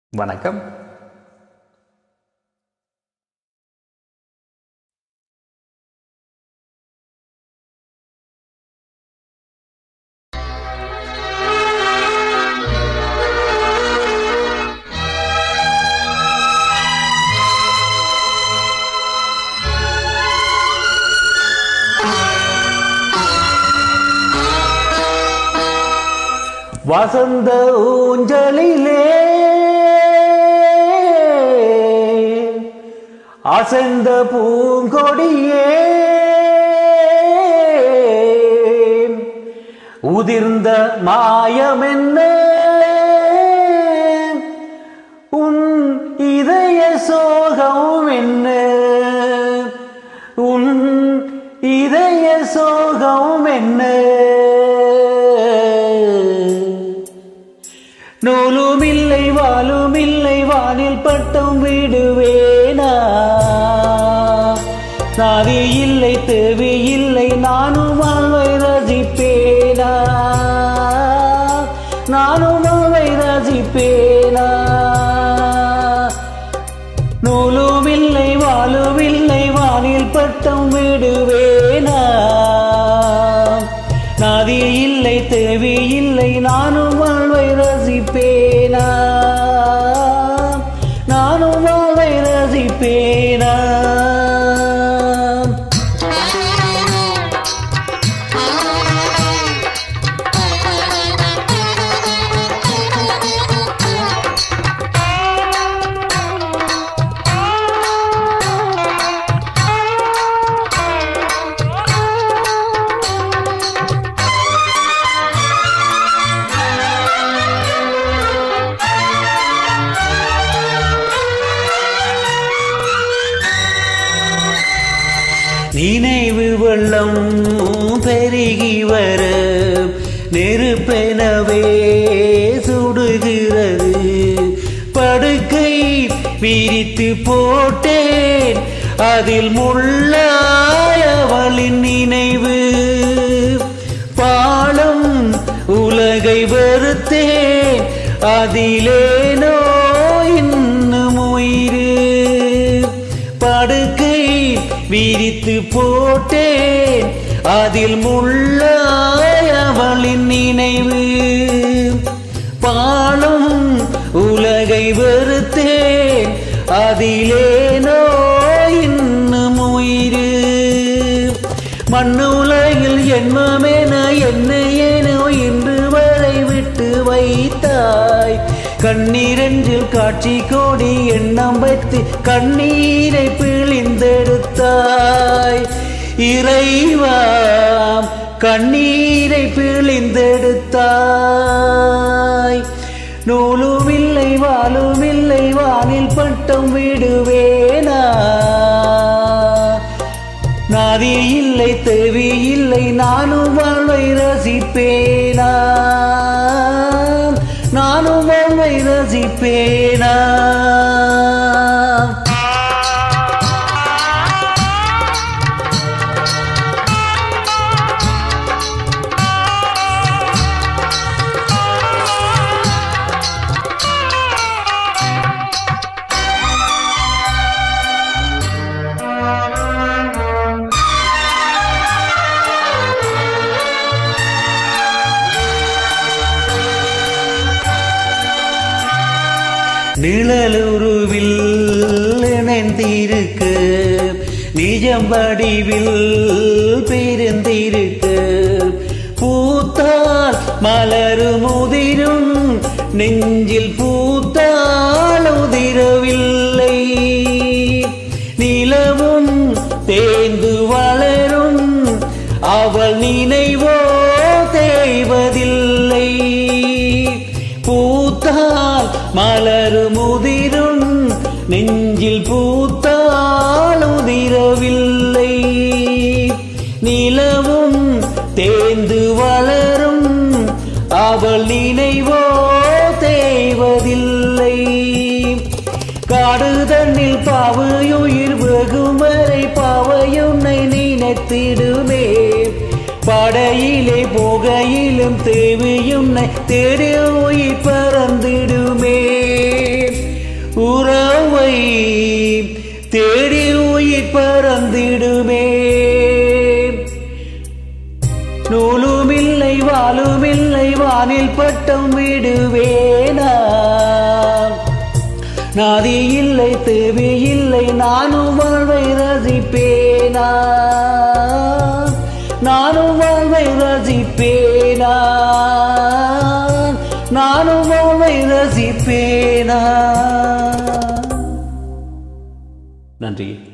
வணக்கம் வசந்த ஊஞ்சலிலே அசைந்த பூங்கொடியே உதிர்ந்த மாயமென்ன உன் இதய சோகம் என்ன உன் இதய சோகம் என்ன நூலுமில்லை வாலுமில்லை வானில் பட்டம் விடுவேனா நாதி இல்லை தேவி இல்லை நானும் வாழ்வை ரசிப்பேனா நானும் வாழ்வை ரசிப்பேனா நூலுமில்லை வாலுமில்லை வானில் பட்டம் விடுவேனா நாதி இல்லை தேவி இல்லை நானும் வாழ்வை ரசிப்பேனா நானும் வாழ்வை ரசிப்பேனா நினைவு வெள்ளம் பெருகி வர நெருப்பெனவே சுடுகிறது படுக்கை விரித்து போட்டேன் அதில் முள்ளாயவளின் நினைவு பாலம் உலகை வெறுத்தேன் அதிலேனோ இன்னும் உயிரு படுக்கை விரித்து போட்டேன் அதில் முள்ளாயவளின் நினைவு பாலும் உலகை வெறுத்தேன் அதிலேனோ இன்னும் உயிரு மண்ணுலகில் என்மமென என்னை ஏனோ இன்று வரை விட்டு வைத்தாய் கண்ணீரென்றில் காட்சி கோடி எண்ணம் வைத்து கண்ணீரை பிழிந்தெடுத்தாய் இறைவா கண்ணீரை பிழிந்தெடுத்தாய் நூலுமில்லை வாலுமில்லை வானில் பட்டம் விடுவேனா நாதி இல்லை தேவி இல்லை நானும் வாழ்வை ரசிப்பேனா நானும் வாழ்வை ரசிப்பேனா நிழலுருவில் இணைந்திருக்க நிஜம் வடிவில் பிரிந்திருக்க பூத்தால் மலரும் உதிரும் நெஞ்சில் பூத்தால் உதிரவில்லை நிலவும் தேய்ந்து வளரும் அவள் நினைவோ தேய்வதில்லை பூத்தால் மலரும் உதிரும் நெஞ்சில் பூத்தால் உதிரவில்லை நிலவும் தேய்ந்து வளரும் அவள் நினைவோ தேய்வதில்லை காடு தன்னில் பாவையுயிர் வெகுமறை பாவையுன்னை நினைத்திடுமே படையிலே போகையிலும் தேவையுன்னை தேடி உயிர் பறந்திடுமே நூலுமில்லை வாலுமில்லை வானில் பட்டம் விடுவேனா நாதி இல்லை தேவி இல்லை நானும் வாழ்வை ரசிப்பேனா நானும் வாழ்வை ரசிப்பேனா நானும் வாழ்வை ரசிப்பேனா நன்றி